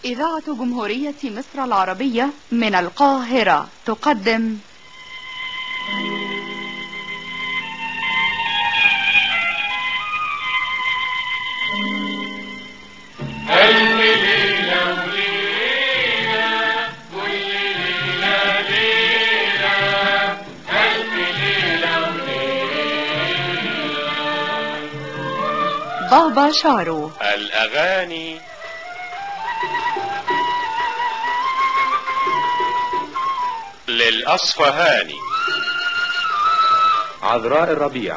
إذاعة جمهورية مصر العربية من القاهرة تقدم بابا شارو الأغاني للأصفهاني عذراء الربيع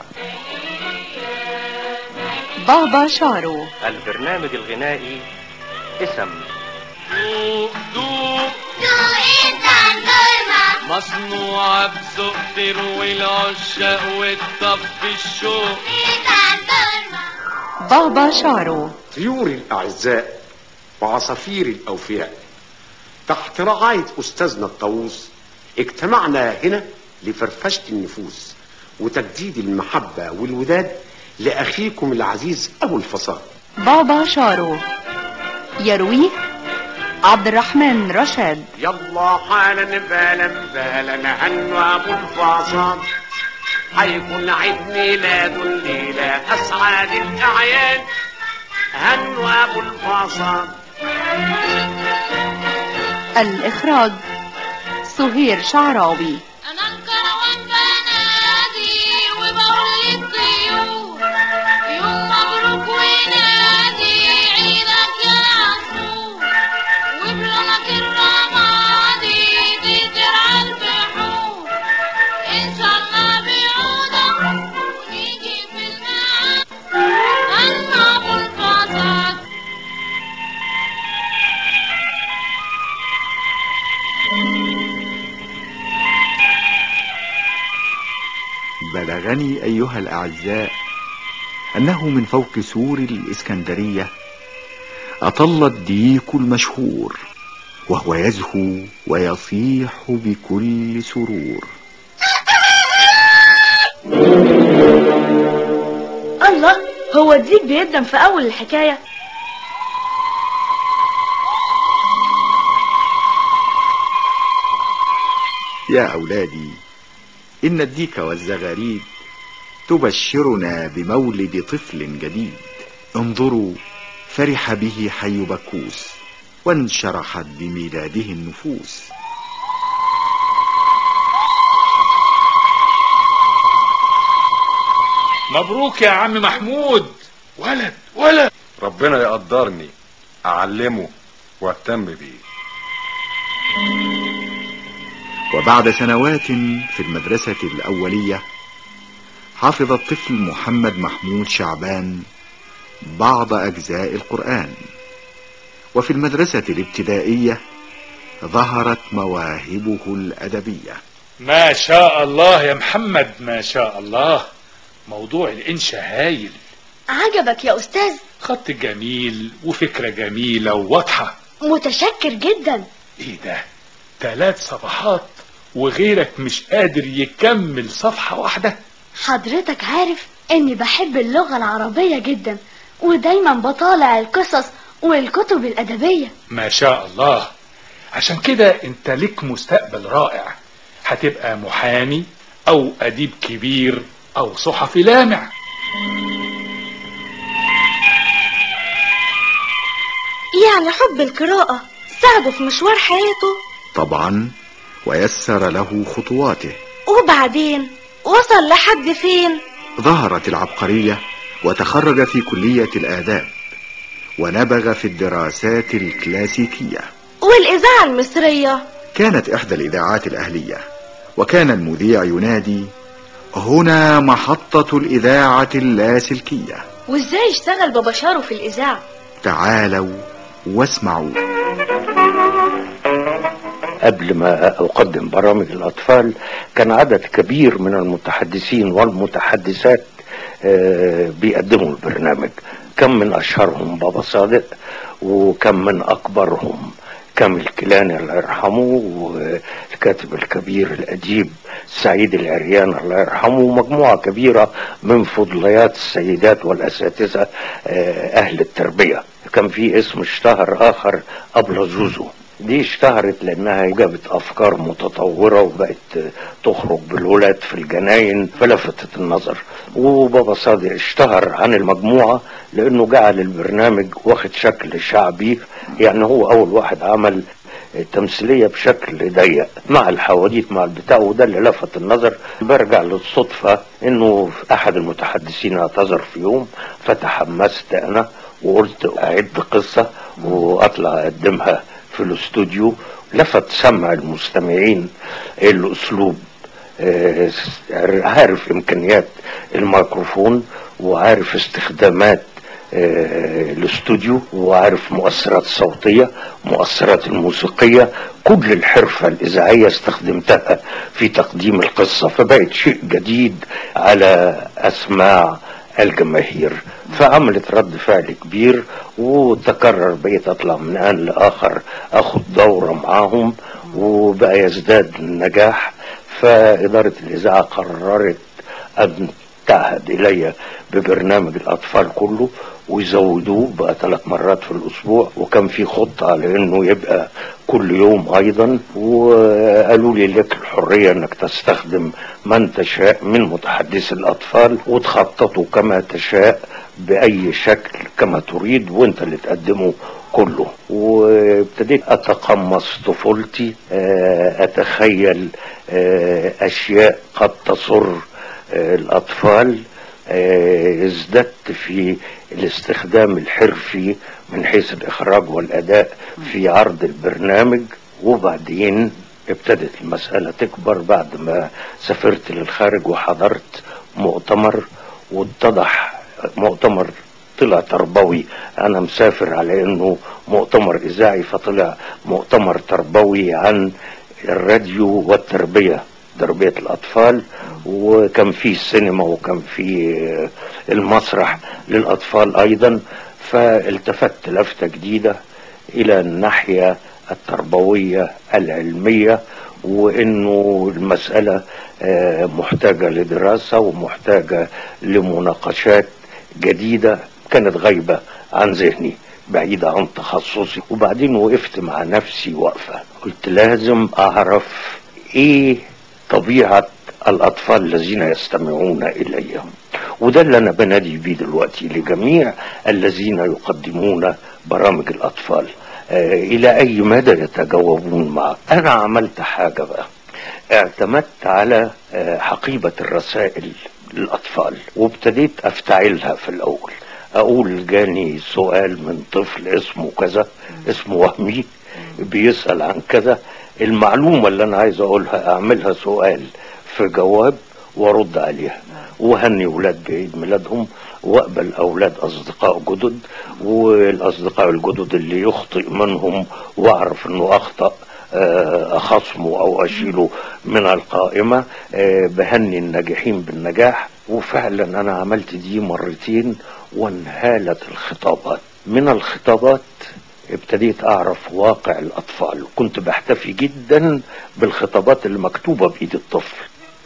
بابا شارو البرنامج الغنائي اسم دوق دوق مصنوعة بذوق تروي العشاق وتطفي الشوق بابا شارو طيور الأعزاء وعصافير الأوفياء تحت رعاية أستاذنا الطاووس اجتمعنا هنا لفرفشة النفوس وتجديد المحبة والوداد لأخيكم العزيز أبو الفصاد بابا شارو يرويه عبد الرحمن رشاد يلا حالا بالا بالا هنو أبو الفصاد هيكون عيد ميلاد الليلة أسعد الأعياد هنو أبو الفصاد الإخراج سهير شعراوي انا الكروان بنادي وبقول للطيور يوم مبروك ونادي عيدك يا عصفور وبلونك الرمادي تزرع البحور ان شاء الله بعودك ونيجي في الميعاد انا ابو الفصاد بلغني أيها الأعزاء أنه من فوق سور الإسكندرية أطل الديك المشهور وهو يزهو ويصيح بكل سرور الله هو الديك بيقدم في أول الحكاية يا أولادي إن الديك والزغاريد تبشرنا بمولد طفل جديد انظروا فرح به حي بكوس وانشرحت بميلاده النفوس مبروك يا عم محمود ولد ولد ربنا يقدرني أعلمه واهتم بيه وبعد سنوات في المدرسة الأولية حفظ الطفل محمد محمود شعبان بعض أجزاء القرآن وفي المدرسة الابتدائية ظهرت مواهبه الأدبية ما شاء الله يا محمد ما شاء الله موضوع الإنشاء هايل عجبك يا أستاذ خط جميل وفكرة جميلة وواضحة متشكر جدا ايه ده ثلاث صفحات وغيرك مش قادر يكمل صفحة واحدة حضرتك عارف إني بحب اللغة العربية جدا ودايما بطالع القصص والكتب الأدبية ما شاء الله عشان كده انت لك مستقبل رائع هتبقى محامي او اديب كبير او صحفي لامع يعني حب القراءة ساعده في مشوار حياته طبعا ويسر له خطواته وبعدين وصل لحد فين ظهرت العبقرية وتخرج في كلية الآداب ونبغ في الدراسات الكلاسيكية والإذاعة المصرية كانت إحدى الإذاعات الأهلية وكان المذيع ينادي هنا محطة الإذاعة اللاسلكية وإزاي اشتغل بابا شارو في الإذاعة تعالوا واسمعوا قبل ما أقدم برامج الأطفال كان عدد كبير من المتحدثين والمتحدثات آه، بيقدموا البرنامج كم من أشهرهم بابا صادق وكم من أكبرهم كامل كيلاني الله يرحمه والكاتب الكبير الأديب سعيد العريان الله يرحمه ومجموعة كبيرة من فضليات السيدات والأساتذة آه، أهل التربية كان في اسم اشتهر اخر ابله زوزو دي اشتهرت لانها جابت افكار متطورة وبقت تخرج بالولاد في الجناين فلفتت النظر وبابا صادق اشتهر عن المجموعة لانه جعل البرنامج واخد شكل شعبي يعني هو اول واحد عمل تمثيلية بشكل ضيق مع الحواديت مع البتاع وده اللي لفت النظر برجع للصدفة انه احد المتحدثين اعتذر في يوم فتحمست انا وقلت اعد قصة واطلع اقدمها في الاستوديو لفت سمع المستمعين الاسلوب آه، عارف امكانيات الميكروفون وعارف استخدامات آه، الاستوديو وعارف مؤثرات صوتية مؤثرات الموسيقية كل الحرفة الإذاعية استخدمتها في تقديم القصة فبقت شيء جديد على أسماع الجماهير فعملت رد فعل كبير وتكرر بقيت اطلع من ان لاخر اخد دورة معاهم وبقى يزداد النجاح فادارة الاذاعة قررت ان تعهد الي ببرنامج الاطفال كله ويزودوه بقى ثلاث مرات في الاسبوع وكان في خطة على انه يبقى كل يوم ايضا وقالوا لي لك الحرية انك تستخدم من تشاء من متحدثي الاطفال وتخططه كما تشاء باي شكل كما تريد وانت اللي تقدمه كله وابتديت اتقمص طفولتي آه، اتخيل آه، اشياء قد تسر آه، الاطفال آه، ازددت في الاستخدام الحرفي من حيث الاخراج والاداء في عرض البرنامج وبعدين ابتدت المسألة تكبر بعد ما سافرت للخارج وحضرت مؤتمر واتضح مؤتمر طلع تربوي انا مسافر على انه مؤتمر اذاعي فطلع مؤتمر تربوي عن الراديو والتربية تربية الاطفال وكان في السينما وكان في المسرح للاطفال ايضا فالتفت لفتة جديدة الى الناحية التربوية العلمية وانه المسألة آه، محتاجة لدراسة ومحتاجة لمناقشات جديدة كانت غايبة عن ذهني بعيدة عن تخصصي وبعدين وقفت مع نفسي وقفة قلت لازم اعرف ايه طبيعة الاطفال الذين يستمعون الي وده اللي انا بنادي بيه دلوقتي لجميع الذين يقدمون برامج الاطفال آه الى اي مدى يتجاوبون معك انا عملت حاجة بقى اعتمدت على آه حقيبة الرسائل للاطفال وابتديت افتعلها في الاول اقول جاني سؤال من طفل اسمه كذا اسمه وهمي بيسأل عن كذا المعلومة اللي انا عايز اقولها اعملها سؤال في جواب وارد عليها وهني ولاد بعيد ميلادهم واقبل اولاد اصدقاء جدد والاصدقاء الجدد اللي يخطئ منهم واعرف انه اخطأ آه، اخصمه او اشيله من القائمة آه، بهني الناجحين بالنجاح وفعلا انا عملت دي مرتين وانهالت الخطابات من الخطابات ابتديت اعرف واقع الاطفال كنت بحتفي جدا بالخطابات اللي مكتوبة بايد الطفل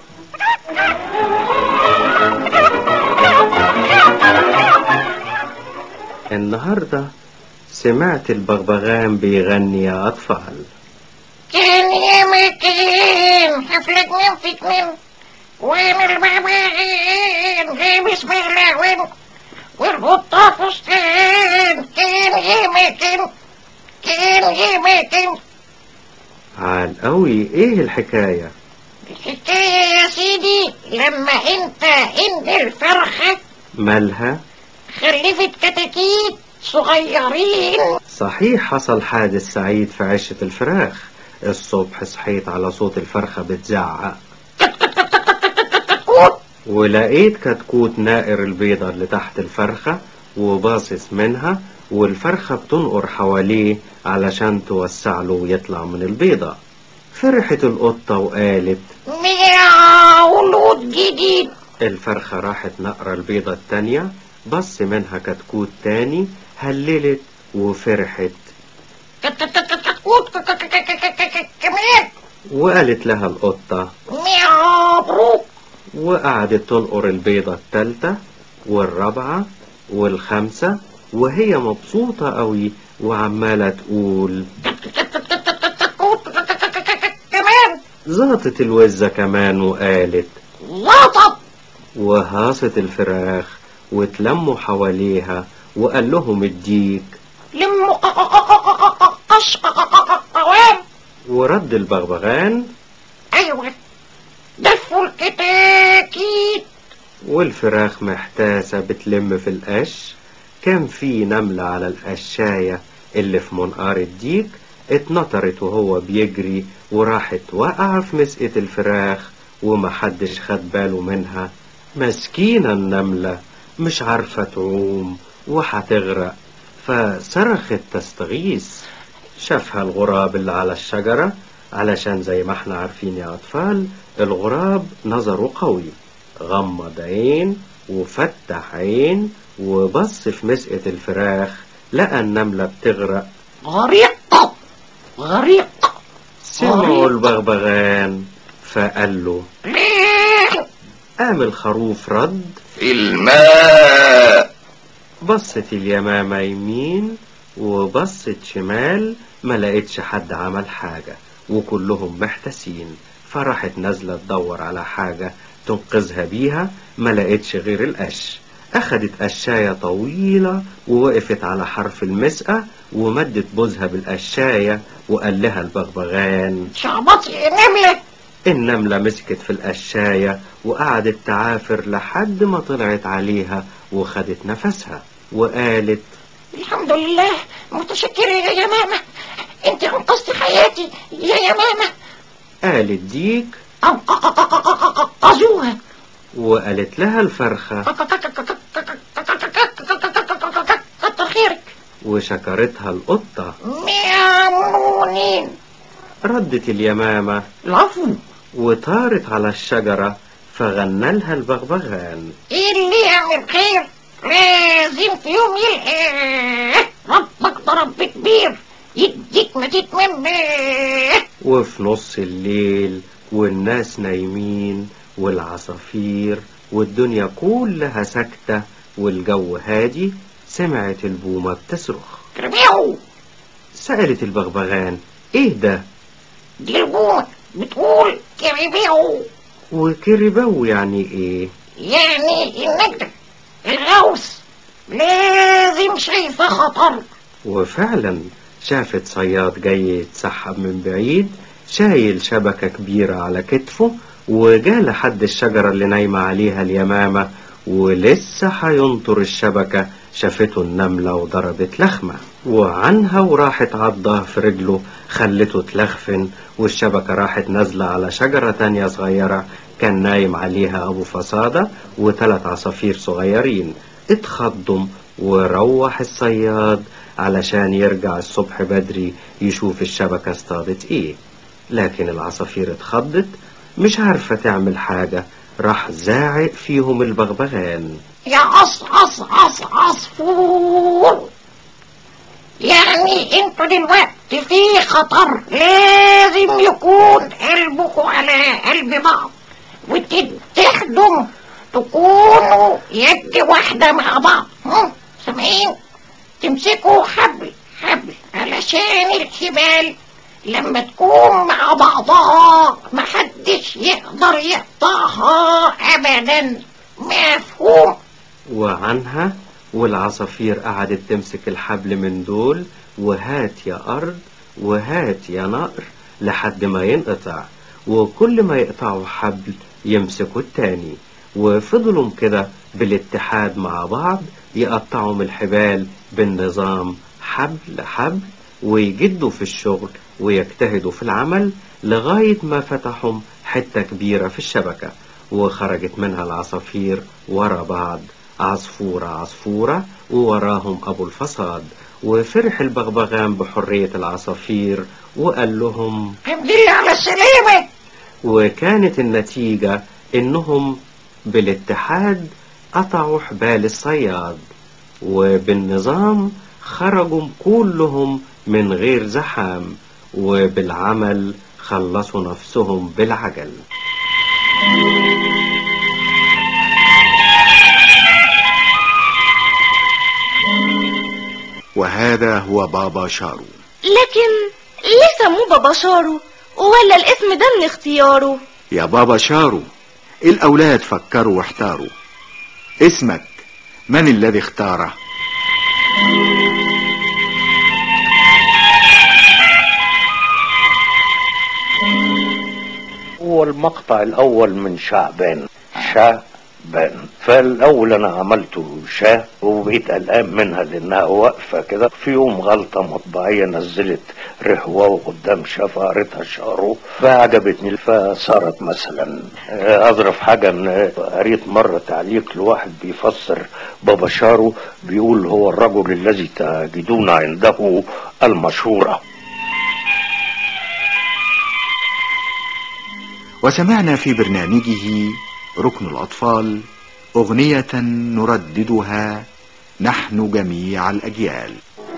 النهاردة سمعت البغبغان بيغني يا أطفال كان يا مكان حفلة اتنين في اتنين وين البغبغان لابس مهلوين والقطة فستان كان يا مكان كان يا مكان عال قوي ايه الحكاية الحكاية يا سيدي لما انت هند الفرخة مالها خلفت كتاكيت صغيرين صحيح حصل حادث سعيد في عشة الفراخ الصبح صحيت على صوت الفرخة بتزعق ولقيت كتكوت نائر البيضة اللي تحت الفرخة وباصص منها والفرخة بتنقر حواليه علشان توسع له ويطلع من البيضة فرحت القطة وقالت مياو لود جديد الفرخة راحت نقرة البيضة التانية بص منها كتكوت تاني هللت وفرحت كتكوت كمان وقالت لها القطة مياو بروك وقعدت تنقر البيضة التالتة والرابعة والخامسة وهي مبسوطة قوي وعمالة تقول كمان زاطت الوزة كمان وقالت لطب وهاصت الفراخ واتلموا حواليها وقال لهم الديك لم قش قوام ورد البغبغان ايوه دفوا الكتاكيت والفراخ محتاسة بتلم في القش كان في نملة على القشاية اللي في منقار الديك اتنطرت وهو بيجري وراحت وقع في مسقة الفراخ ومحدش خد باله منها مسكينة النملة مش عارفة تعوم وهتغرق فصرخت تستغيث شافها الغراب اللي على الشجرة علشان زي ما احنا عارفين يا أطفال الغراب نظره قوي غمض عين وفتح عين وبص في مسقة الفراخ لقى النملة بتغرق غريق غريق سمعوا البغبغان فقال له ليه قام الخروف رد في الماء بصت اليمامة يمين وبصت شمال ما لقيتش حد عمل حاجة وكلهم محتاسين فراحت نازلة تدور على حاجة تنقذها بيها ما لقيتش غير القش أخدت قشاية طويلة ووقفت على حرف المسقة ومدت بوزها بالقشاية وقال لها البغبغان شعبطي يا نملة النملة مسكت في القشاية وقعدت تعافر لحد ما طلعت عليها وخدت نفسها وقالت الحمد لله متشكرة يا يمامة انت انقذت حياتي يا يمامة قال الديك انقذوها وقالت لها الفرخة كتر خيرك وشكرتها القطة ميامونين ردت اليمامة العفو وطارت على الشجرة فغنى لها البغبغان ايه اللي يعمل خير لازم في يوم يلقاه ربك ده رب كبير يديك ما تتمناه وفي نص الليل والناس نايمين والعصافير والدنيا كلها ساكتة والجو هادي سمعت البومة بتصرخ كربيعو سألت البغبغان ايه ده دي البومة بتقول كربيعو وكربو يعني ايه يعني النجدة الغوث لازم شايفة خطر وفعلا شافت صياد جاي يتسحب من بعيد شايل شبكة كبيرة على كتفه وجا لحد الشجرة اللي نايمة عليها اليمامة ولسه هينطر الشبكة شافته النملة وضربت لخمة وعنها وراحت عضها في رجله خلته تلخفن والشبكة راحت نازلة على شجرة تانية صغيرة كان نايم عليها أبو فصادة وثلاث عصافير صغيرين اتخضم وروح الصياد علشان يرجع الصبح بدري يشوف الشبكة اصطادت ايه لكن العصافير اتخضت مش عارفة تعمل حاجة راح زاعق فيهم البغبغان يا عص عص عص عصفور يعني انتوا دلوقتي في خطر لازم يكون قلبكوا على قلب بعض وتتحدوا تكونوا يد واحدة مع بعض هم؟ سامعين تمسكوا حبل حبل علشان الحبال لما تكون مع بعضها محدش يقدر يقطعها ابدا مفهوم وعنها والعصافير قعدت تمسك الحبل من دول وهات يا أرض وهات يا نقر لحد ما ينقطع وكل ما يقطعوا حبل يمسكوا التاني وفضلوا كده بالاتحاد مع بعض يقطعوا من الحبال بالنظام حبل حبل ويجدوا في الشغل ويجتهدوا في العمل لغاية ما فتحوا حتة كبيرة في الشبكة وخرجت منها العصافير ورا بعض عصفورة عصفورة ووراهم أبو الفصاد وفرح البغبغان بحرية العصافير وقال لهم الحمد لله على السلامة وكانت النتيجة إنهم بالاتحاد قطعوا حبال الصياد وبالنظام خرجوا كلهم من غير زحام وبالعمل خلصوا نفسهم بالعجل وهذا هو بابا شارو لكن ليه سموه بابا شارو ولا الاسم ده من اختياره يا بابا شارو الأولاد فكروا واحتاروا اسمك من الذي اختاره هو المقطع الأول من شعبان شعبان فالأول أنا عملته شاه وبقيت قلقان منها لأنها واقفة كده في يوم غلطة مطبعية نزلت رهوة قدام شافة قريتها شارو فعجبتني فصارت مثلا آه، أظرف حاجة إن قريت مرة تعليق لواحد بيفسر بابا شارو بيقول هو الرجل الذي تجدون عنده المشورة وسمعنا في برنامجه ركن الأطفال أغنية نرددها نحن جميع الأجيال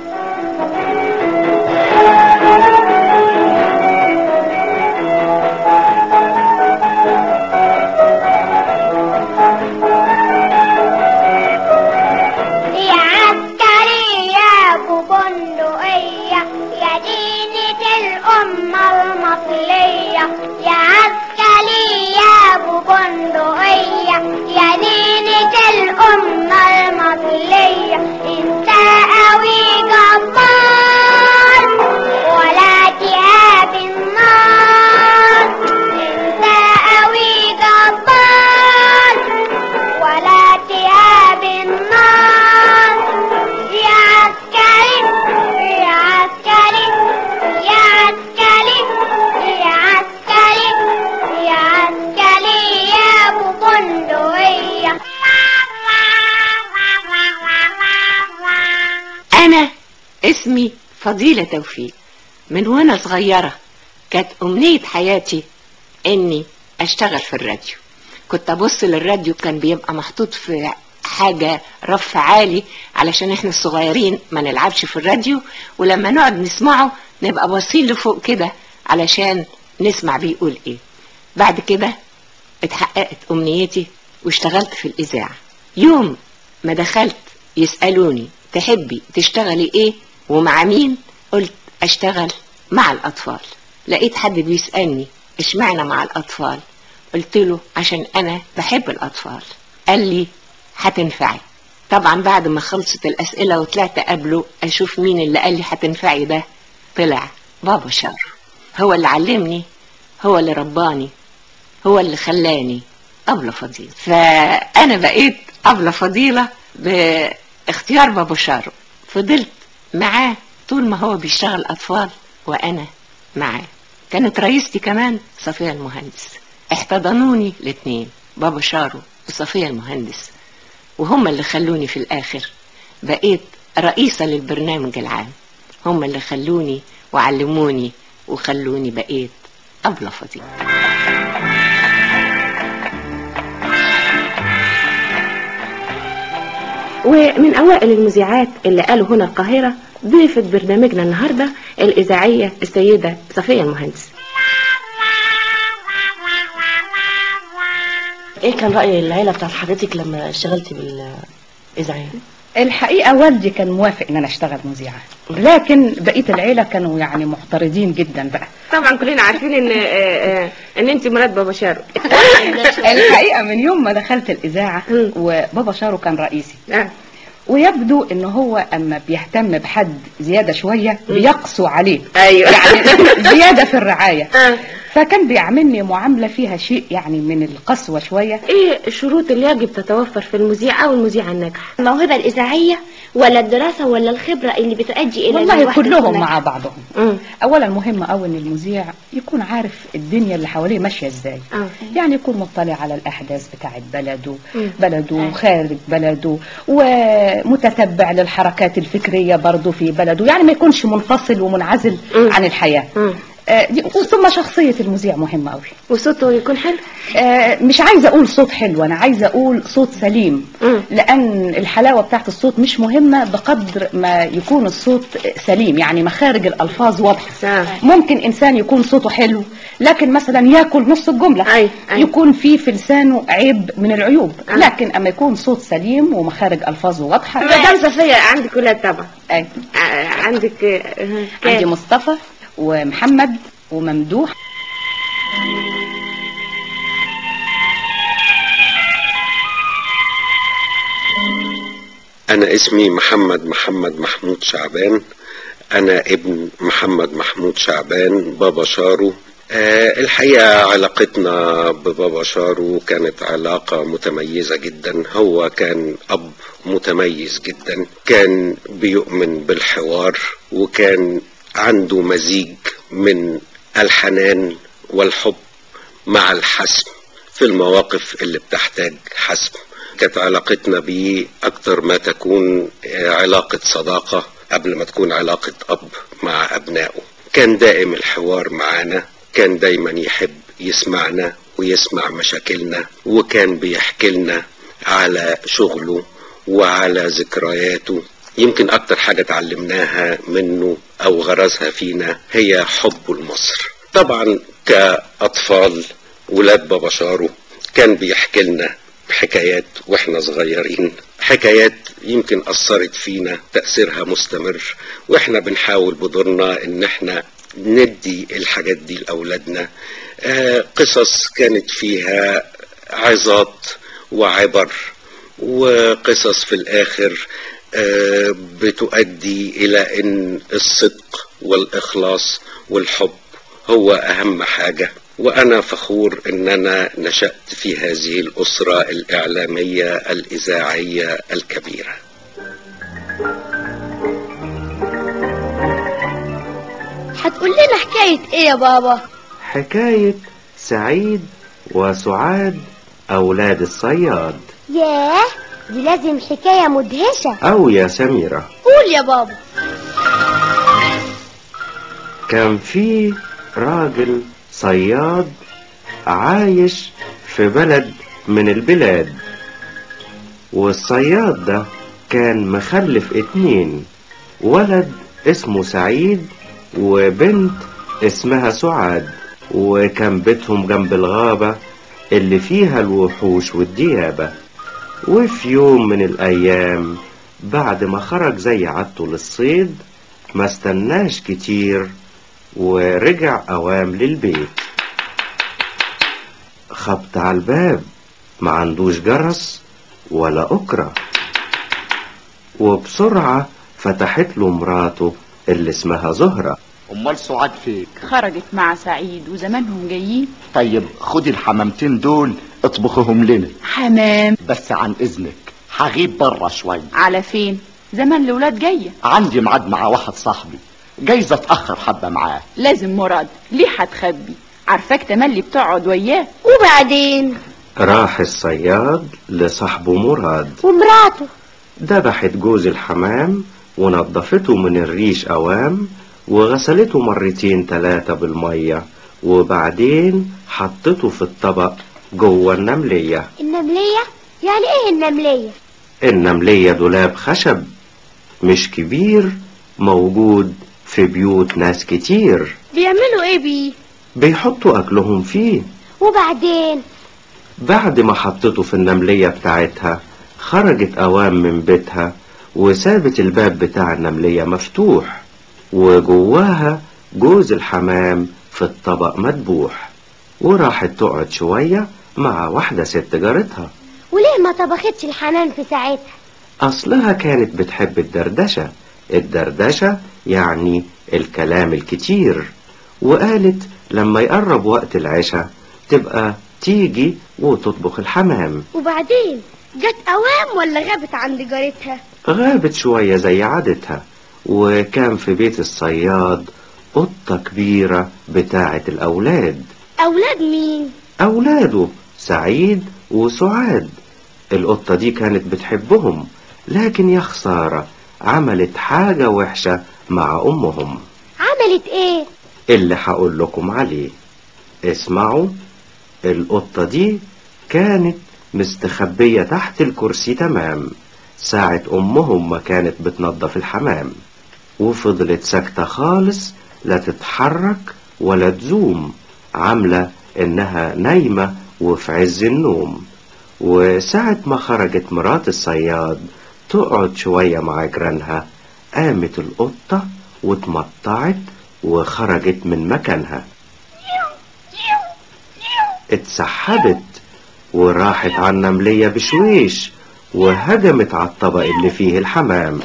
يا عسكري يا ابو بندقية يا دينة الأمة المصرية يا عسكري يا ابو بندقية يا دينة الأمة المصرية انت قوي جبار ولا تهاب النار انت قوي جبار ولا تهاب النار يا عسكري يا عسكري يا عسكري يا عسكري يا عسكري يا ابو بندقية أنا اسمي فضيلة توفيق من وأنا صغيرة كانت أمنية حياتي إني أشتغل في الراديو كنت أبص للراديو كان بيبقى محطوط في حاجة رف عالي علشان احنا الصغيرين ما نلعبش في الراديو ولما نقعد نسمعه نبقى باصين لفوق كده علشان نسمع بيقول ايه بعد كده اتحققت امنيتي واشتغلت في الاذاعة يوم ما دخلت يسألوني تحبي تشتغلي ايه ومع مين قلت اشتغل مع الاطفال لقيت حد بيسألني اشمعنى مع الاطفال قلت له عشان انا بحب الاطفال قال لي هتنفعي طبعا بعد ما خلصت الاسئله وطلعت قبله اشوف مين اللي قال لي هتنفعي ده طلع بابا شر هو اللي علمني هو اللي رباني هو اللي خلاني أبلة فضيلة فأنا بقيت أبلة فضيلة باختيار بابا شارو فضلت معاه طول ما هو بيشتغل أطفال وأنا معاه كانت رئيستي كمان صفية المهندس احتضنوني الاتنين بابا شارو وصفية المهندس وهم اللي خلوني في الآخر بقيت رئيسة للبرنامج العام هم اللي خلوني وعلموني وخلوني بقيت أبلة فضيلة ومن أوائل المذيعات اللي قالوا هنا القاهرة ضيفة برنامجنا النهاردة الإذاعية السيدة صفية المهندس ايه كان رأي العيلة بتاعت حضرتك لما اشتغلتي بالإذاعية؟ الحقيقة والدي كان موافق ان انا اشتغل مذيعة لكن بقية العيلة كانوا يعني محترضين جدا بقى طبعا كلنا عارفين ان آه، آه، ان انت مرات بابا شارو الحقيقة من يوم ما دخلت الإذاعة وبابا شارو كان رئيسي ويبدو ان هو اما بيهتم بحد زيادة شوية بيقسو عليه ايوه يعني زيادة في الرعاية فكان بيعاملني معاملة فيها شيء يعني من القسوة شوية ايه الشروط اللي يجب تتوفر في المذيع او المذيعة الناجحة الموهبة الإذاعية ولا الدراسة ولا الخبرة اللي بتؤدي إلى إن والله الواحد كلهم يكون مع بعضهم اولا مهم قوي ان المذيع يكون عارف الدنيا اللي حواليه ماشيه ازاي يعني يكون مطلع على الاحداث بتاعت بلده بلده خارج بلده ومتتبع للحركات الفكريه برضه في بلده يعني ما يكونش منفصل ومنعزل عن الحياه آه، دي ثم شخصية المذيع مهمة قوي وصوته يكون حلو آه، مش عايزة أقول صوت حلو أنا عايزة أقول صوت سليم لأن الحلاوة بتاعت الصوت مش مهمة بقدر ما يكون الصوت سليم يعني مخارج الألفاظ واضحة ممكن إنسان يكون صوته حلو لكن مثلا ياكل نص الجملة أي. أي. يكون في في لسانه عيب من العيوب لكن أما يكون صوت سليم ومخارج ألفاظه واضحة مدام صفية عندك ولاد طبعا أي. آه، عندك آه، عندي كام؟ مصطفى ومحمد وممدوح أنا اسمي محمد محمد محمود شعبان أنا ابن محمد محمود شعبان بابا شارو آه الحقيقة علاقتنا ببابا شارو كانت علاقة متميزة جدا هو كان أب متميز جدا كان بيؤمن بالحوار وكان عنده مزيج من الحنان والحب مع الحسم في المواقف اللي بتحتاج حسم كانت علاقتنا بيه أكتر ما تكون آه، علاقة صداقة قبل ما تكون علاقة أب مع أبنائه كان دائم الحوار معانا كان دايما يحب يسمعنا ويسمع مشاكلنا وكان بيحكي لنا على شغله وعلى ذكرياته يمكن أكتر حاجة اتعلمناها منه أو غرزها فينا هي حبه لمصر طبعا كأطفال ولاد بابا شارو كان بيحكي لنا حكايات واحنا صغيرين حكايات يمكن أثرت فينا تأثيرها مستمر واحنا بنحاول بدورنا ان احنا ندي الحاجات دي لأولادنا آه قصص كانت فيها عظات وعبر وقصص في الآخر آه بتؤدي إلى أن الصدق والإخلاص والحب هو أهم حاجة وأنا فخور أن أنا نشأت في هذه الأسرة الإعلامية الإذاعية الكبيرة هتقول لنا حكاية ايه يا بابا حكاية سعيد وسعاد أولاد الصياد ياه دي لازم حكاية مدهشة أو يا سميرة قول يا بابا كان في راجل صياد عايش في بلد من البلاد والصياد ده كان مخلف اتنين ولد اسمه سعيد وبنت اسمها سعاد وكان بيتهم جنب الغابة اللي فيها الوحوش والديابة وفي يوم من الأيام بعد ما خرج زي عادته للصيد ما استناش كتير ورجع أوام للبيت خبط على الباب ما عندوش جرس ولا أكرة وبسرعة فتحت له مراته اللي اسمها زهرة امال سعاد فين خرجت مع سعيد وزمانهم جايين طيب خدي الحمامتين دول اطبخهم لنا حمام بس عن اذنك هغيب بره شويه على فين زمان الولاد جاية عندي ميعاد مع واحد صاحبي جايز اتاخر حبه معاه لازم مراد ليه هتخبي عارفاك تملي بتقعد وياه وبعدين راح الصياد لصاحبه مراد ومراته ذبحت جوز الحمام ونضفته من الريش أوام وغسلته مرتين تلاتة بالمية وبعدين حطته في الطبق جوه النملية النملية يعني ايه النملية النملية دولاب خشب مش كبير موجود في بيوت ناس كتير بيعملوا ايه بيه بيحطوا أكلهم فيه وبعدين بعد ما حطته في النملية بتاعتها خرجت أوام من بيتها وسابت الباب بتاع النملية مفتوح وجواها جوز الحمام في الطبق مدبوح وراحت تقعد شوية مع واحدة ست جارتها وليه ما طبختش الحنان في ساعتها أصلها كانت بتحب الدردشة الدردشة يعني الكلام الكتير وقالت لما يقرب وقت العشاء تبقى تيجي وتطبخ الحمام وبعدين جت اوام ولا غابت عند جارتها غابت شوية زي عادتها وكان في بيت الصياد قطة كبيرة بتاعة الأولاد اولاد مين أولاده سعيد وسعاد القطة دي كانت بتحبهم لكن يا خسارة عملت حاجة وحشة مع أمهم عملت ايه اللي هقول لكم عليه اسمعوا القطة دي كانت مستخبية تحت الكرسي تمام ساعة أمهم ما كانت بتنظف الحمام وفضلت ساكتة خالص لا تتحرك ولا تزوم عاملة إنها نايمة وفي عز النوم وساعة ما خرجت مرات الصياد تقعد شوية مع جيرانها قامت القطة واتمطعت وخرجت من مكانها اتسحبت وراحت على النملية بشويش وهجمت على الطبق اللي فيه الحمام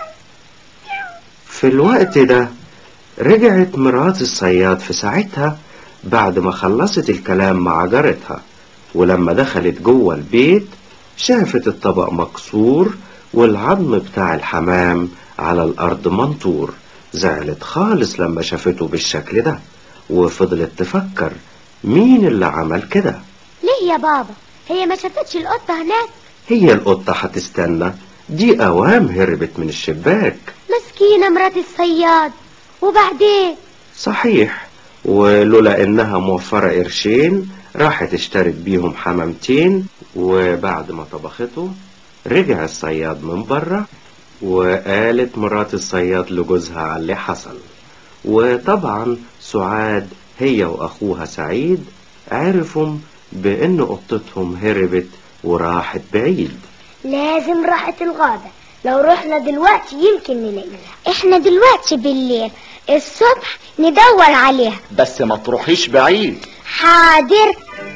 في الوقت ده رجعت مرات الصياد في ساعتها بعد ما خلصت الكلام مع جارتها ولما دخلت جوه البيت شافت الطبق مكسور والعظم بتاع الحمام على الأرض منطور زعلت خالص لما شافته بالشكل ده وفضلت تفكر مين اللي عمل كده ليه يا بابا هي ما شافتش القطة هناك هي القطة هتستنى دي أوام هربت من الشباك مسكينة مرات الصياد وبعدين صحيح ولولا إنها موفرة قرشين راحت اشترت بيهم حمامتين وبعد ما طبخته رجع الصياد من بره وقالت مرات الصياد لجوزها على اللي حصل وطبعا سعاد هي وأخوها سعيد عرفوا بأن قطتهم هربت وراحت بعيد لازم راحت الغابة لو رحنا دلوقتي يمكن نلاقيها احنا دلوقتي بالليل الصبح ندور عليها بس ما تروحيش بعيد حاضر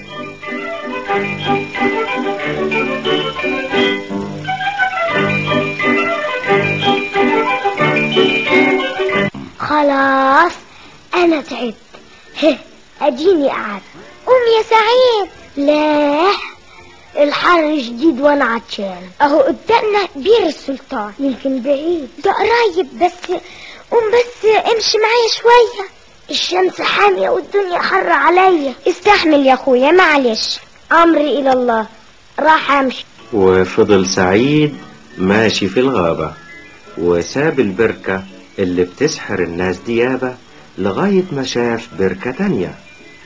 خلاص انا تعبت هه اديني قاعد قوم يا سعيد لا الحر شديد وانا عطشان اهو قدامنا بير السلطان يمكن بعيد ده قريب بس قوم بس امشي معايا شوية الشمس حامية والدنيا حر عليا استحمل يا اخويا معلش امري الى الله راح امشي وفضل سعيد ماشي في الغابة وساب البركة اللي بتسحر الناس ديابة لغاية ما شاف بركة تانية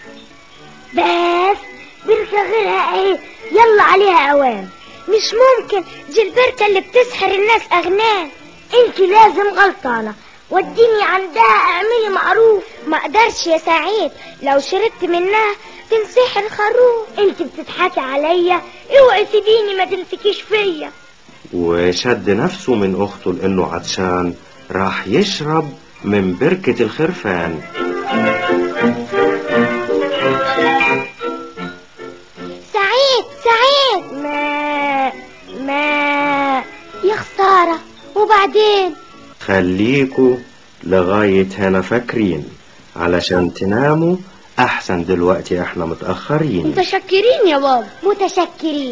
بس بركة غيرها ايه يلا عليها اوام مش ممكن دي البركة اللي بتسحر الناس اغنام انت لازم غلطانة وديني عندها اعملي معروف ما اقدرش يا سعيد لو شربت منها تنسحر خروف انت بتضحكي عليا اوعي تسيبيني ما تمسكيش فيا وشد نفسه من أخته لأنه عطشان راح يشرب من بركة الخرفان سعيد سعيد ما ما يا خسارة وبعدين خليكوا لغاية هنا فاكرين علشان تناموا أحسن دلوقتي احنا متأخرين متشكرين يا بابا متشكرين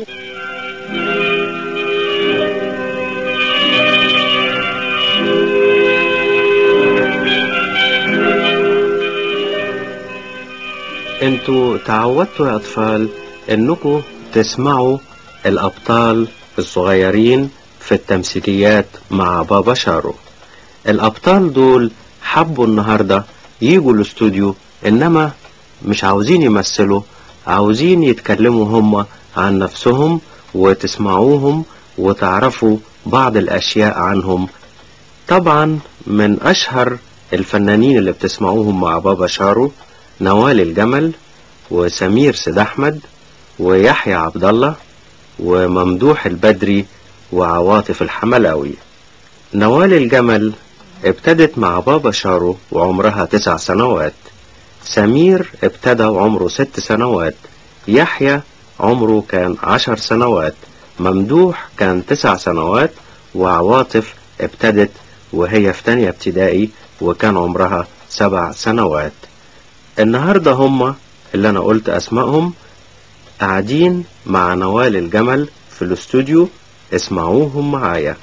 انتوا تعودتوا يا أطفال انكوا تسمعوا الأبطال الصغيرين في التمثيليات مع بابا شارو الأبطال دول حبوا النهاردة يجوا الاستوديو إنما مش عاوزين يمثلوا عاوزين يتكلموا هم عن نفسهم وتسمعوهم وتعرفوا بعض الأشياء عنهم طبعا من أشهر الفنانين اللي بتسمعوهم مع بابا شارو نوال الجمل وسمير سيد أحمد ويحيى عبد الله وممدوح البدري وعواطف الحملاوي نوال الجمل ابتدت مع بابا شارو وعمرها تسع سنوات سمير ابتدى وعمره ست سنوات يحيى عمره كان عشر سنوات ممدوح كان تسع سنوات وعواطف ابتدت وهي في تانية ابتدائي وكان عمرها سبع سنوات النهاردة هم اللي أنا قلت أسمائهم قاعدين مع نوال الجمل في الاستوديو اسمعوهم معايا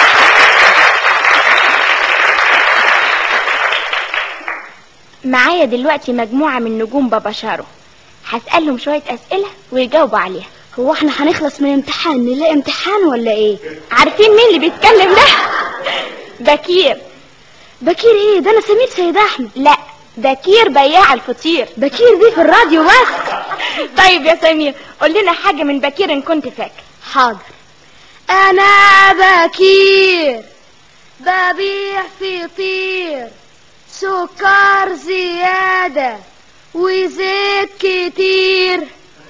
معايا دلوقتي مجموعة من نجوم بابا شارو هسألهم شوية أسئلة ويجاوبوا عليها هو احنا هنخلص من امتحان نلاقي امتحان ولا ايه عارفين مين اللي بيتكلم ده بكير بكير ايه ده انا سمير سيد احمد لا بكير بياع الفطير بكير دي في الراديو بس طيب يا سمير قول لنا حاجة من بكير ان كنت فاكر حاضر انا بكير ببيع فطير سكر زيادة وزيت كتير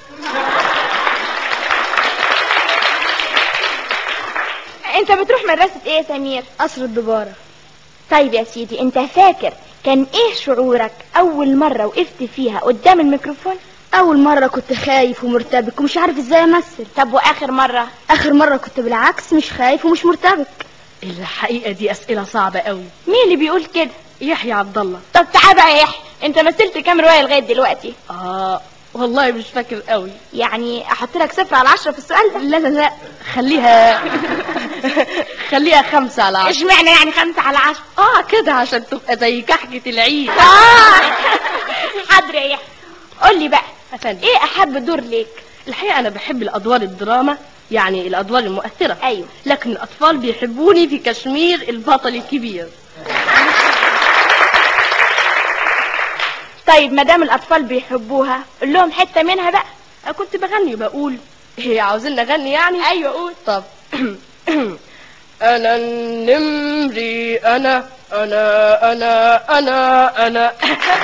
انت بتروح مدرسة ايه يا سمير قصر الدبارة طيب يا سيدي انت فاكر كان ايه شعورك اول مرة وقفت فيها قدام الميكروفون اول مرة كنت خايف ومرتبك ومش عارف ازاي امثل طب واخر مرة اخر مرة كنت بالعكس مش خايف ومش مرتبك الحقيقة دي أسئلة صعبة قوي مين اللي بيقول كده يحيى عبد الله طب تعال بقى يا يحيى انت مثلت كام رواية لغاية دلوقتي اه والله مش فاكر قوي يعني احط لك صفر على عشرة في السؤال ده لا لا لا خليها خليها خمسة على عشرة اشمعنى يعني خمسة على عشرة اه كده عشان تبقى زي كحكة العيد اه حاضر يا يحيى قول لي بقى أفندم. ايه احب دور ليك الحقيقة أنا بحب الأدوار الدراما يعني الأدوار المؤثرة ايوه لكن الأطفال بيحبوني في كشمير البطل الكبير طيب ما دام الاطفال بيحبوها قول لهم حتة منها بقى أنا كنت بغني بقول هي عاوزين نغني يعني ايوه قول طب أنا النمري أنا أنا أنا أنا أنا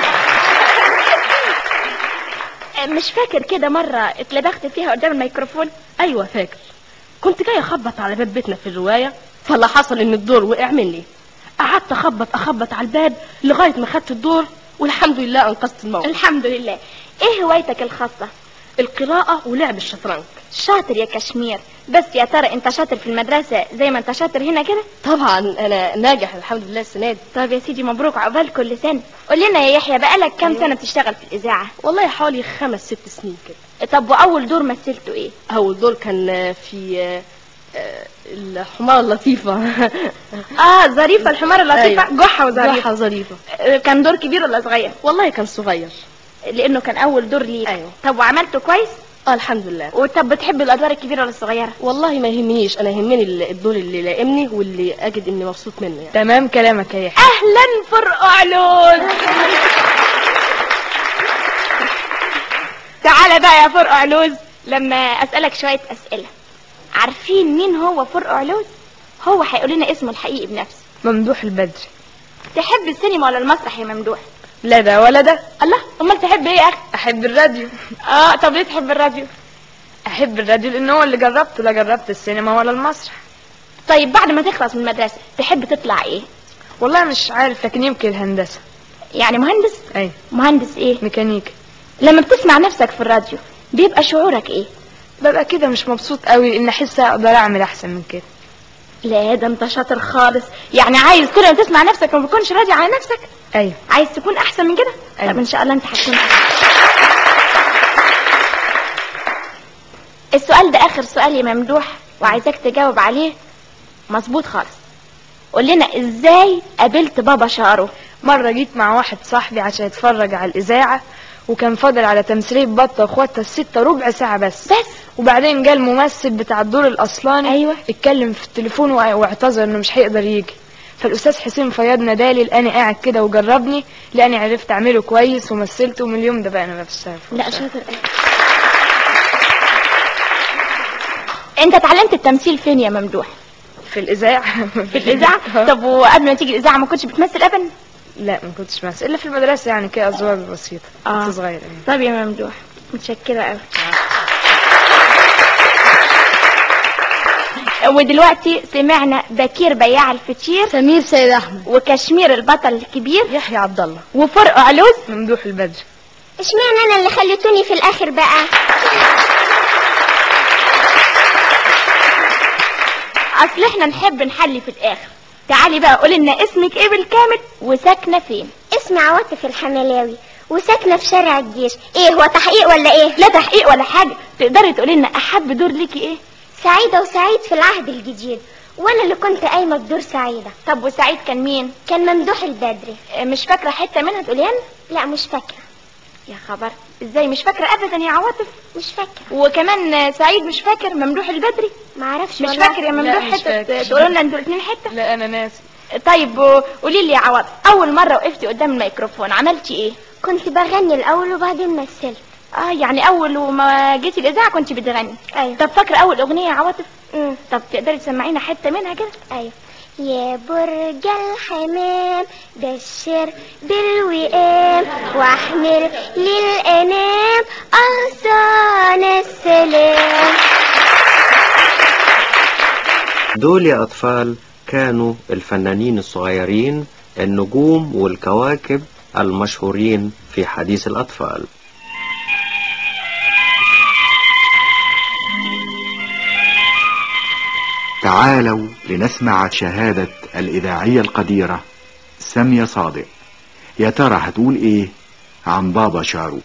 مش فاكر كده مرة اتلبخت فيها قدام الميكروفون أيوة فاكر كنت جاي أخبط على باب بيتنا في الرواية فاللي حصل إن الدور وقع مني قعدت أخبط أخبط على الباب لغاية ما خدت الدور والحمد لله أنقذت الموقف الحمد لله ايه هوايتك الخاصة القراءة ولعب الشطرنج شاطر يا كشمير بس يا ترى انت شاطر في المدرسة زي ما انت شاطر هنا كده طبعا أنا ناجح الحمد لله السنة دي طب يا سيدي مبروك عقبال كل سنة قول لنا يا يحيى بقالك كام سنة بتشتغل في الإذاعة والله حوالي خمس ست سنين كده طب وأول دور مثلته ايه أول دور كان في آه، الحمارة اللطيفة اه ظريفة الحمار اللطيفة أيوة. جحا وظريفة جحا ظريفة آه، كان دور كبير ولا صغير والله كان صغير لأنه كان أول دور ليك أيوة. طب وعملته كويس اه الحمد لله وطب بتحب الأدوار الكبيرة ولا الصغيرة والله ما يهمنيش انا يهمني ال- الدور اللي لائمني واللي اجد اني مبسوط منه يعني تمام كلامك يا يحيى أهلا فرق علوز تعالى بقى يا فرق علوز لما أسألك شوية أسئلة عارفين مين هو فرق علوز هو هيقول لنا اسمه الحقيقي بنفسه ممدوح البدري تحب السينما ولا المسرح يا ممدوح لا ده ولا ده الله امال تحب ايه يا اخي احب الراديو اه طب ليه تحب الراديو احب الراديو لان هو اللي جربته لا جربت السينما ولا المسرح طيب بعد ما تخلص من المدرسة تحب تطلع ايه والله مش عارف لكن يمكن الهندسة يعني مهندس اي مهندس ايه ميكانيكا لما بتسمع نفسك في الراديو بيبقى شعورك ايه ببقى كده مش مبسوط قوي لان احس اقدر اعمل احسن من كده لا ده انت شاطر خالص يعني عايز كل ما تسمع نفسك ما بتكونش راضي على نفسك ايوه عايز تكون احسن من كده أيوة. طب ان شاء الله انت هتكون السؤال ده اخر سؤال يا ممدوح وعايزاك تجاوب عليه مظبوط خالص قول لنا ازاي قابلت بابا شارو مرة جيت مع واحد صاحبي عشان يتفرج على الإذاعة وكان فاضل على تمثيلية بطة واخواتها الستة ربع ساعة بس بس وبعدين جه الممثل بتاع الدور الأصلاني أيوة. اتكلم في التليفون وع- واعتذر انه مش هيقدر يجي فالأستاذ حسين فياض نادالي لقاني قاعد كده وجربني لقاني عرفت أعمله كويس ومثلته ومن اليوم ده بقى أنا بشتغل في لا المسرح. شاطر انت اتعلمت التمثيل فين يا ممدوح في الإذاعة في الاذاعه طب وقبل ما تيجي الاذاعه ما كنتش بتمثل ابدا لا ما كنتش مثل إلا في المدرسة يعني كده أدوار بسيطة آه. كنت صغيرة يعني. طب يا ممدوح متشكره قوي ودلوقتي سمعنا بكير بياع الفطير سمير سيد احمد وكشمير البطل الكبير يحيى عبد الله وفرق علوز ممدوح البدر اشمعنى انا اللي خليتوني في الاخر بقى اصل احنا نحب نحلي في الاخر تعالي بقى قولي لنا اسمك ايه بالكامل وساكنه فين اسمي عواطف الحملاوي وساكنه في شارع الجيش ايه هو تحقيق ولا ايه لا تحقيق ولا حاجه تقدري تقولي لنا احب دور ليكي ايه سعيده وسعيد في العهد الجديد وانا اللي كنت قايمه بدور سعيده طب وسعيد كان مين كان ممدوح البدري آه، مش فاكره حته منها تقوليها لنا لا مش فاكره يا خبر ازاي مش فاكره ابدا يا عواطف مش فاكره وكمان آه، سعيد مش فاكر ممدوح البدري معرفش مش والله. فاكر يا لا، ممدوح مش حته فاكر. تقولوا لنا انتوا الاثنين حته لا أنا ناسي طيب و- قولي لي يا عوض اول مره وقفتي قدام الميكروفون عملتي ايه كنت بغني الاول وبعدين مثلت اه يعني اول وما جيتي الاذاعه كنت بتغني ايوه طب فاكره اول اغنيه يا عواطف مم. طب تقدري تسمعينا حته منها كده ايوه يا برج الحمام بشر بالوئام واحمل للانام اغصان السلام دول يا أطفال كانوا الفنانين الصغيرين النجوم والكواكب المشهورين في حديث الأطفال تعالوا لنسمع شهادة الإذاعية القديرة سامية صادق يا ترى هتقول إيه عن بابا شارو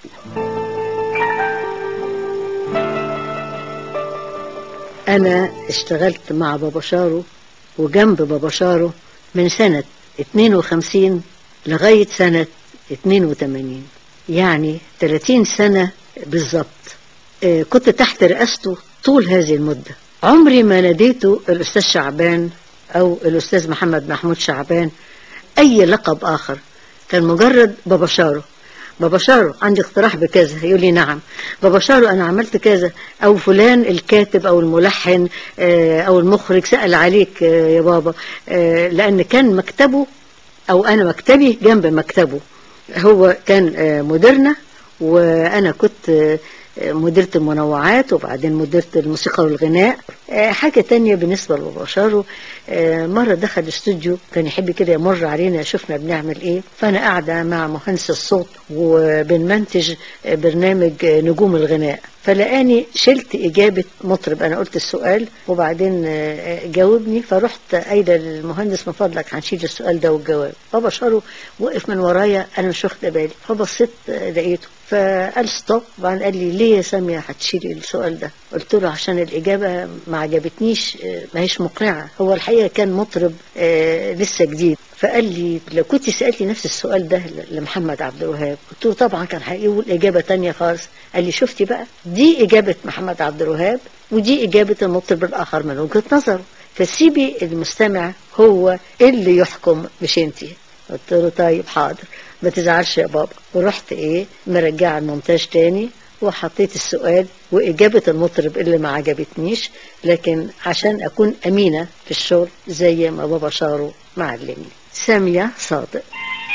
أنا اشتغلت مع بابا شارو وجنب بابا شارو من سنة 52 لغاية سنة 82 يعني 30 سنة بالظبط آه، كنت تحت رئاسته طول هذه المدة عمري ما ناديته الأستاذ شعبان أو الأستاذ محمد محمود شعبان أي لقب آخر كان مجرد بابا شارو بابا شارو عندي اقتراح بكذا يقول لي نعم بابا شارو انا عملت كذا او فلان الكاتب او الملحن آه، او المخرج سأل عليك آه، يا بابا آه، لان كان مكتبه او انا مكتبي جنب مكتبه هو كان آه، مديرنا وانا كنت آه، مديرة المنوعات وبعدين مديرة الموسيقى والغناء آه، حاجة تانية بالنسبة لبابا شارو آه، مرة دخل الاستوديو كان يحب كده يمر علينا يشوفنا بنعمل ايه فانا قاعدة مع مهندس الصوت وبنمنتج آه، برنامج آه، نجوم الغناء فلقاني شلت إجابة مطرب أنا قلت السؤال وبعدين آه، جاوبني فرحت قايلة للمهندس من فضلك هنشيل السؤال ده والجواب بابا شارو وقف من ورايا أنا مش واخدة بالي فبصيت آه، لقيته فقال ستوب وبعدين قال لي ليه يا سامية هتشيلي السؤال ده قلت له عشان الإجابة ما عجبتنيش آه، ما هيش مقنعة هو الحقيقة كان مطرب آه، لسه جديد فقال لي لو كنت سألتي نفس السؤال ده ل- لمحمد عبد الوهاب قلت له طبعا كان هيقول إجابة تانية خالص قال لي شفتي بقى دي إجابة محمد عبد الوهاب ودي إجابة المطرب الآخر من وجهة نظره فسيبي المستمع هو اللي يحكم مش انتي قلت له طيب حاضر ما تزعلش يا بابا ورحت ايه مرجعه المونتاج تاني وحطيت السؤال وإجابة المطرب اللي ما عجبتنيش لكن عشان أكون أمينة في الشغل زي ما بابا شارو معلمني سامية صادق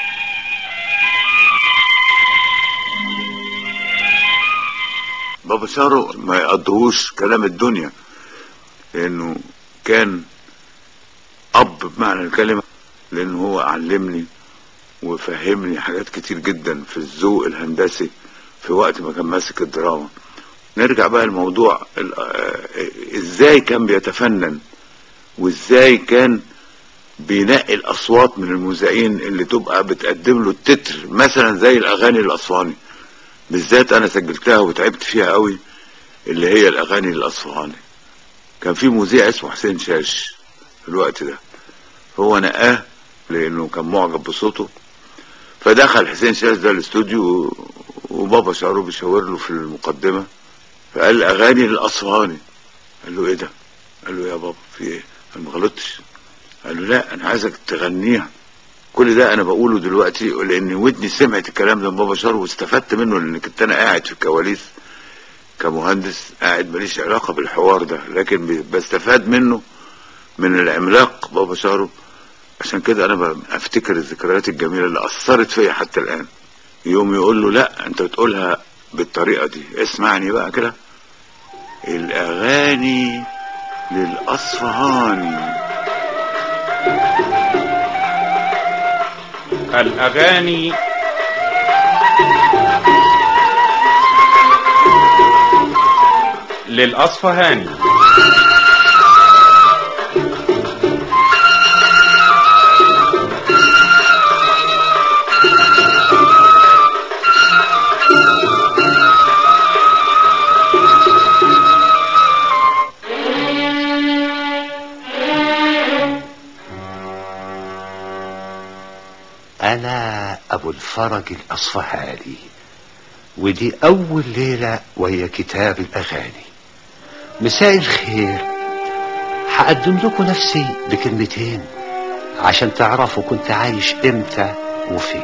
بابا شارو ما يقضيهوش كلام الدنيا لانه كان اب بمعنى الكلمة لانه هو علمني وفهمني حاجات كتير جدا في الذوق الهندسي في وقت ما كان ماسك الدراما نرجع بقى الموضوع ازاي كان بيتفنن وازاي كان بينقي الاصوات من المذيعين اللي تبقى بتقدم له التتر مثلا زي الاغاني الاسواني بالذات انا سجلتها وتعبت فيها قوي اللي هي الاغاني الاصفهاني كان في مذيع اسمه حسين شاش في الوقت ده هو نقاه لانه كان معجب بصوته فدخل حسين شاش ده الاستوديو وبابا شعره بيشاور له في المقدمة فقال اغاني الاصفهاني قال له ايه ده قال له يا بابا في ايه قال ما غلطتش قال له لا انا عايزك تغنيها كل ده انا بقوله دلوقتي لان ودني سمعت الكلام ده من بابا شارو واستفدت منه لان كنت انا قاعد في الكواليس كمهندس قاعد ماليش علاقة بالحوار ده لكن بستفاد منه من العملاق بابا شارو عشان كده انا افتكر الذكريات الجميلة اللي اثرت فيا حتى الان يوم يقول له لا انت بتقولها بالطريقة دي اسمعني بقى كده الاغاني للاصفهاني الأغاني للأصفهاني أنا أبو الفرج الأصفهاني ودي أول ليلة وهي كتاب الأغاني مساء الخير هقدم لكم نفسي بكلمتين عشان تعرفوا كنت عايش امتى وفين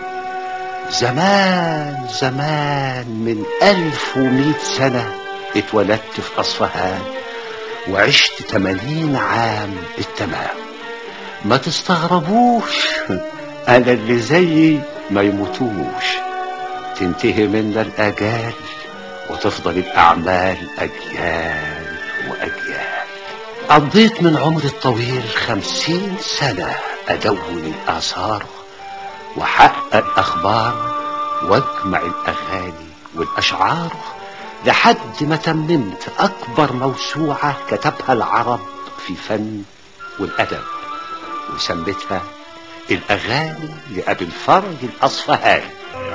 زمان زمان من ألف ومئة سنة اتولدت في أصفهان وعشت تمانين عام بالتمام ما تستغربوش أنا اللي زيي ما يموتوش تنتهي منا الأجال وتفضل الأعمال أجيال وأجيال قضيت من عمري الطويل خمسين سنة أدون الآثار وحقق أخبار واجمع الأغاني والأشعار لحد ما تممت أكبر موسوعة كتبها العرب في فن والأدب وسميتها الأغاني لأبي الفرج الأصفهاني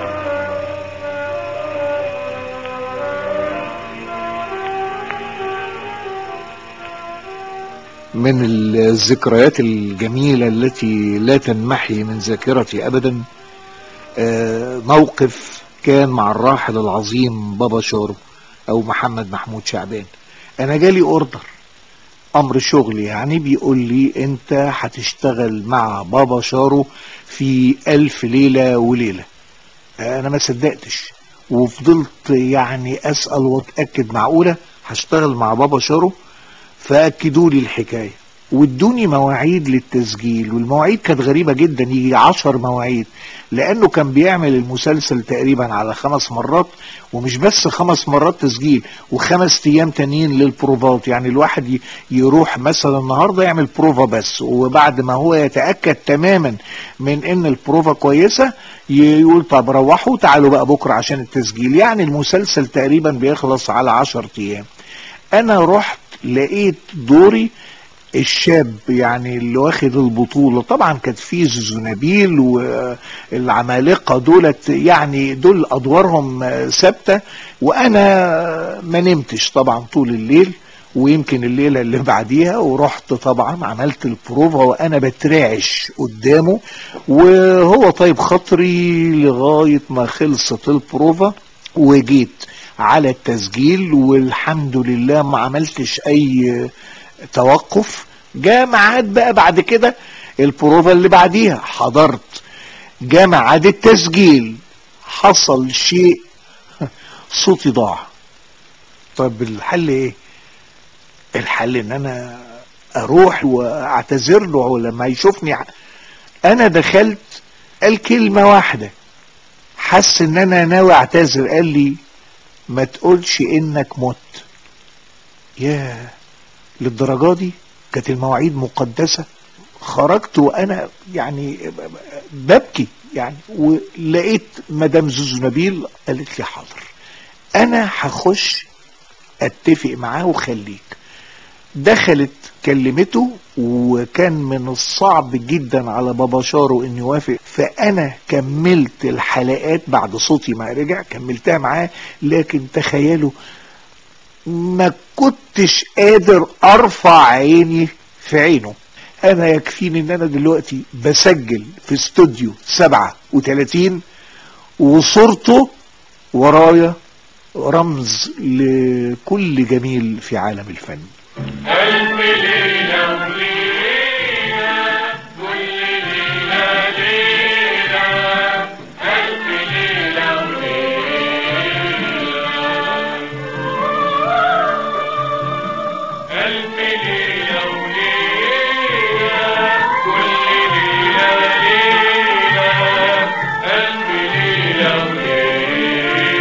من الذكريات الجميلة التي لا تنمحي من ذاكرتي أبدا آه، موقف كان مع الراحل العظيم بابا شارو أو محمد محمود شعبان أنا جالي أوردر أمر شغل يعني بيقول لي أنت هتشتغل مع بابا شارو في ألف ليلة وليلة آه، أنا ما صدقتش وفضلت يعني أسأل وأتأكد معقولة هشتغل مع بابا شارو فأكدوا لي الحكاية وادوني مواعيد للتسجيل والمواعيد كانت غريبة جدا يجي عشر مواعيد لأنه كان بيعمل المسلسل تقريبا على خمس مرات ومش بس خمس مرات تسجيل وخمس أيام تانيين للبروفات يعني الواحد ي- يروح مثلا النهاردة يعمل بروفا بس وبعد ما هو يتأكد تماما من ان البروفا كويسة يقول طب روحوا تعالوا بقى بكرة عشان التسجيل يعني المسلسل تقريبا بيخلص على عشر أيام أنا رحت لقيت دوري الشاب يعني اللي واخد البطولة طبعا كانت في زوزو نبيل والعمالقة دولت يعني دول أدوارهم ثابتة وأنا ما نمتش طبعا طول الليل ويمكن الليلة اللي بعديها ورحت طبعا عملت البروفا وأنا بترعش قدامه وهو طيب خاطري لغاية ما خلصت البروفا وجيت على التسجيل والحمد لله ما عملتش أي توقف جاء ميعاد بقى بعد كده البروفا اللي بعديها حضرت جاء ميعاد التسجيل حصل شيء صوتي ضاع طب الحل ايه الحل ان انا اروح واعتذر له لما يشوفني انا دخلت قال كلمة واحدة حس ان انا ناوي اعتذر قال لي ما تقولش انك مت ياه للدرجة دي كانت المواعيد مقدسة خرجت وانا يعني ببكي يعني ولقيت مدام زوزو نبيل قالت لي حاضر انا هخش اتفق معاه وخليك دخلت كلمته وكان من الصعب جدا على بابا شارو انه يوافق فانا كملت الحلقات بعد صوتي ما رجع كملتها معاه لكن تخيلوا ما كنتش قادر ارفع عيني في عينه انا يكفيني ان انا دلوقتي بسجل في استوديو 37 وصورته ورايا رمز لكل جميل في عالم الفن ألف ليلة وليلة كل ليلة ليلة ألف ليلة وليلة ألف ليلة وليلة كل ليلة ليلة ألف ليلة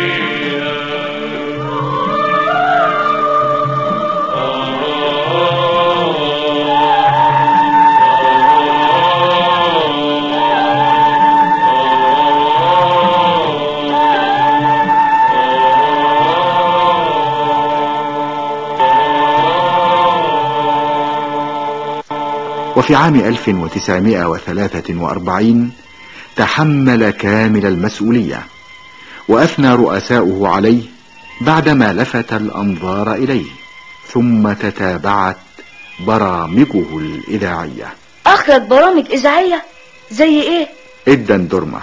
وفي عام 1943 تحمل كامل المسؤولية وأثنى رؤساؤه عليه بعدما لفت الأنظار إليه ثم تتابعت برامجه الإذاعية أخرج برامج إذاعية زي إيه؟ الدندرمة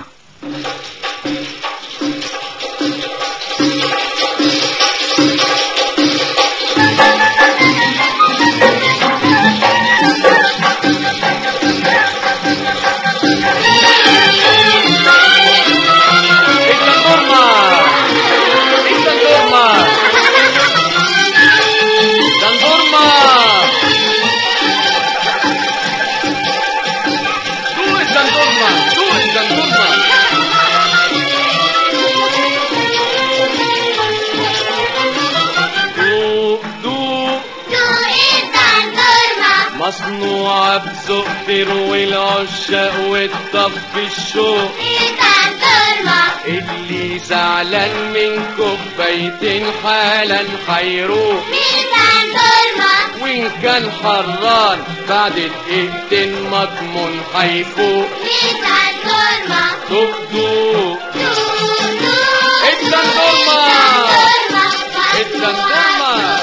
مصنوعة بذوق تروي العشاق وتطفي الشوق اللي زعلان من كوبايتين حالا حيروح وإن كان حران بعد دقيقتين مضمون حيفوق دوق دوق الدندورما الدندورما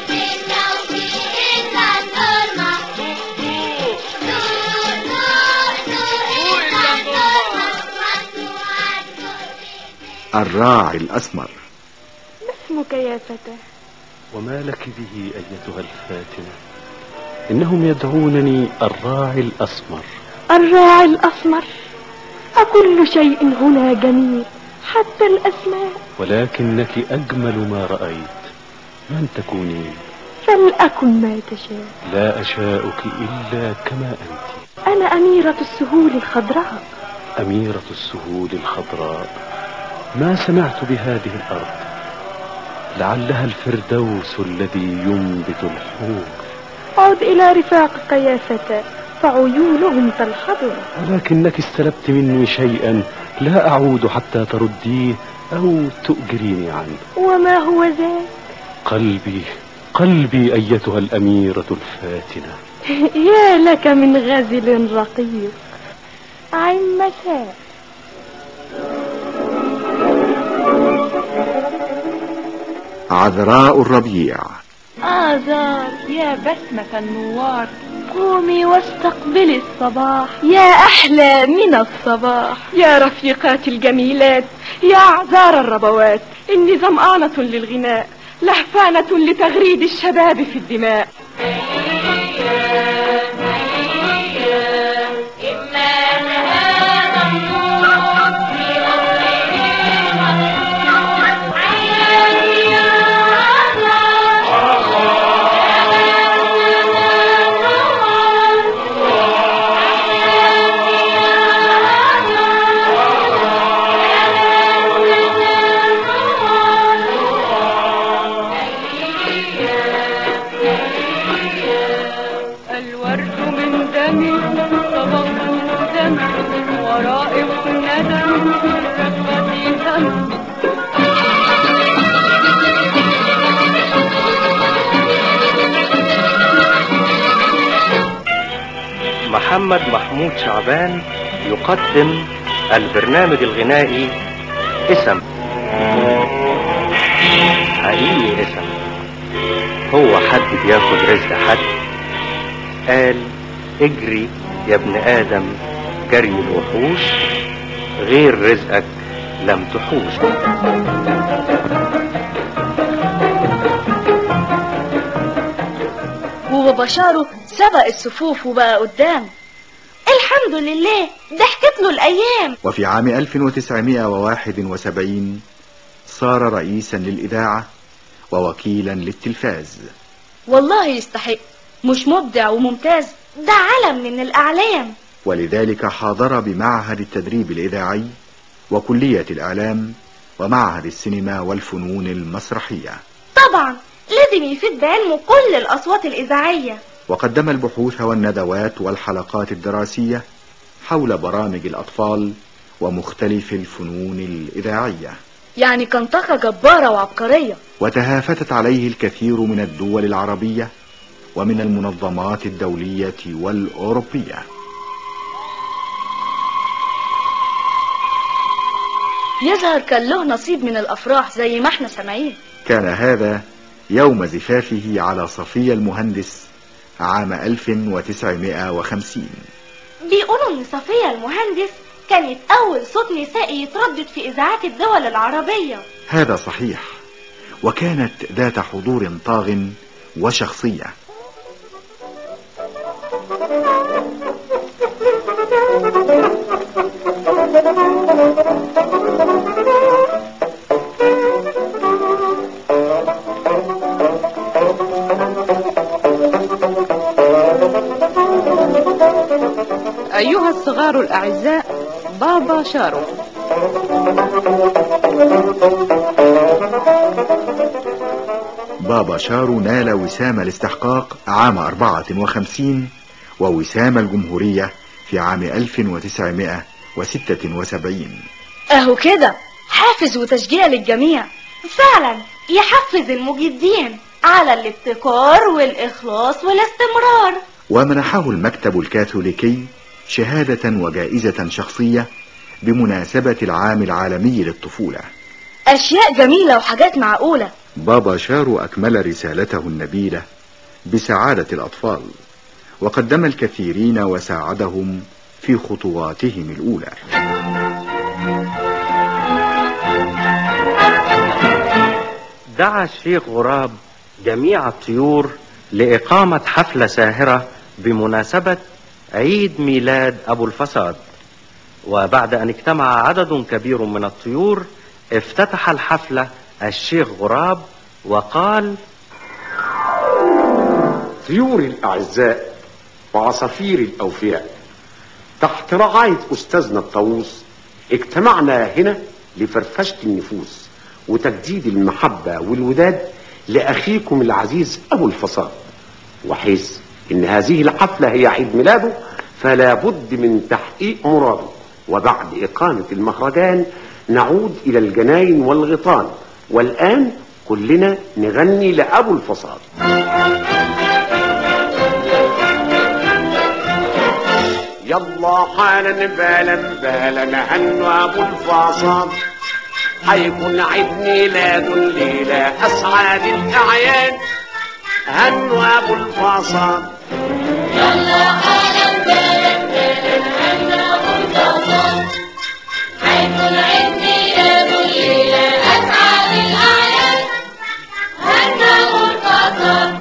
الراعي الأسمر اسمك يا فتى وما لك به أيتها الفاتنة إنهم يدعونني الراعي الأسمر الراعي الأسمر أكل شيء هنا جميل حتى الأسماء ولكنك أجمل ما رأيت من تكونين فلأكن ما تشاء لا أشاؤك إلا كما أنت أنا أميرة السهول الخضراء أميرة السهول الخضراء ما سمعت بهذه الأرض لعلها الفردوس الذي ينبت الحور عد إلى رفاقك يا فتى فعيونهم تلحظنا ولكنك استلبت مني شيئا لا أعود حتى ترديه أو تؤجريني عنه وما هو ذاك قلبي قلبي أيتها الأميرة الفاتنة يا لك من غزل رقيق عن مساء عذراء الربيع آزار يا بسمة النوار قومي واستقبلي الصباح يا أحلى من الصباح يا رفيقات الجميلات يا أعذار الربوات إني ظمآنة للغناء لهفانة لتغريد الشباب في الدماء الورد من دمي طبق الدم ورائق الندم رقتي دم محمد محمود شعبان يقدم البرنامج الغنائي اسم حقيقي اسم هو حد بياخد رزق حد قال اجري يا ابن ادم جري الوحوش غير رزقك لم تحوش وبشاره سبق الصفوف وبقى قدام الحمد لله ضحكت له الأيام وفي عام 1971 صار رئيسا للإذاعة ووكيلا للتلفاز والله يستحق مش مبدع وممتاز ده علم من الأعلام ولذلك حاضر بمعهد التدريب الإذاعي وكلية الإعلام ومعهد السينما والفنون المسرحية طبعا لازم يفيد بعلمه كل الأصوات الإذاعية وقدم البحوث والندوات والحلقات الدراسية حول برامج الأطفال ومختلف الفنون الإذاعية يعني كان طاقة جبارة وعبقرية وتهافتت عليه الكثير من الدول العربية ومن المنظمات الدولية والأوروبية يظهر كان له نصيب من الأفراح زي ما احنا سامعين كان هذا يوم زفافه على صفية المهندس عام 1950 بيقولوا ان صفية المهندس كانت اول صوت نسائي يتردد في اذاعات الدول العربية هذا صحيح وكانت ذات حضور طاغ وشخصية أيها الصغار الأعزاء بابا شارو بابا شارو نال وسام الاستحقاق عام 54 ووسام الجمهورية في عام 1976 اهو كده حافز وتشجيع للجميع فعلا يحفز المجدين على الابتكار والإخلاص والاستمرار ومنحه المكتب الكاثوليكي شهادة وجائزة شخصية بمناسبة العام العالمي للطفولة أشياء جميلة وحاجات معقولة بابا شارو أكمل رسالته النبيلة بسعادة الأطفال وقدم الكثيرين وساعدهم في خطواتهم الأولى دعا الشيخ غراب جميع الطيور لإقامة حفلة ساهرة بمناسبة عيد ميلاد أبو الفساد وبعد أن اجتمع عدد كبير من الطيور افتتح الحفلة الشيخ غراب وقال طيوري الأعزاء وعصافيري الأوفياء تحت رعاية أستاذنا الطاووس اجتمعنا هنا لفرفشة النفوس وتجديد المحبة والوداد لأخيكم العزيز أبو الفصاد وحيث إن هذه الحفلة هي عيد ميلاده فلا بد من تحقيق مراده وبعد إقامة المهرجان نعود إلى الجناين والغيطان والآن كلنا نغني لأبو الفصاد يلا حالا بالا بالا هنوا ابو الفاصاد حيكون عيد ميلاد الليلة اسعاد الاعياد هنوا ابو الفاصاد يلا حالا بالا بالا هنوا ابو الفاصاد حيكون عيد ميلاد الليلة اسعد الاعياد هنوا ابو الفاصاد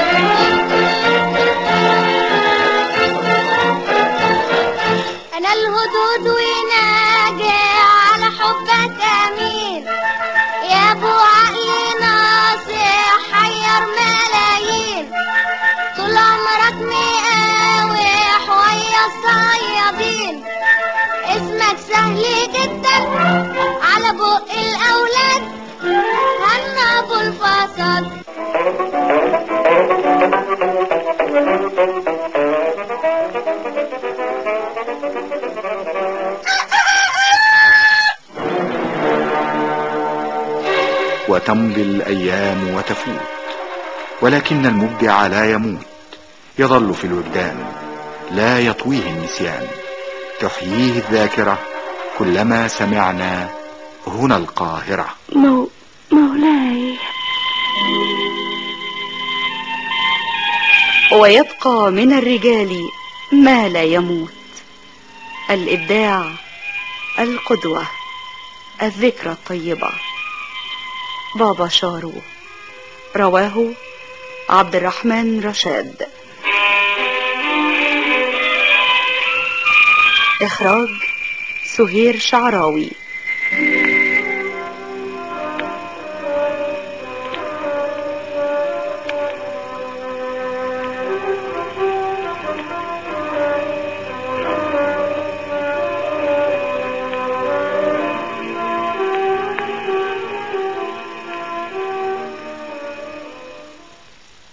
انا الهدود وناجي على حبك امين يا ابو عقل ناصح حير ملايين طول عمرك مقاوح ويا الصيادين اسمك سهل جدا على بق الاولاد هنا ابو الفصل وتمضي الأيام وتفوت ولكن المبدع لا يموت يظل في الوجدان لا يطويه النسيان تحييه الذاكرة كلما سمعنا هنا القاهرة مو... مولاي ويبقى من الرجال ما لا يموت الإبداع القدوة الذكرى الطيبة بابا شارو رواه عبد الرحمن رشاد إخراج سهير شعراوي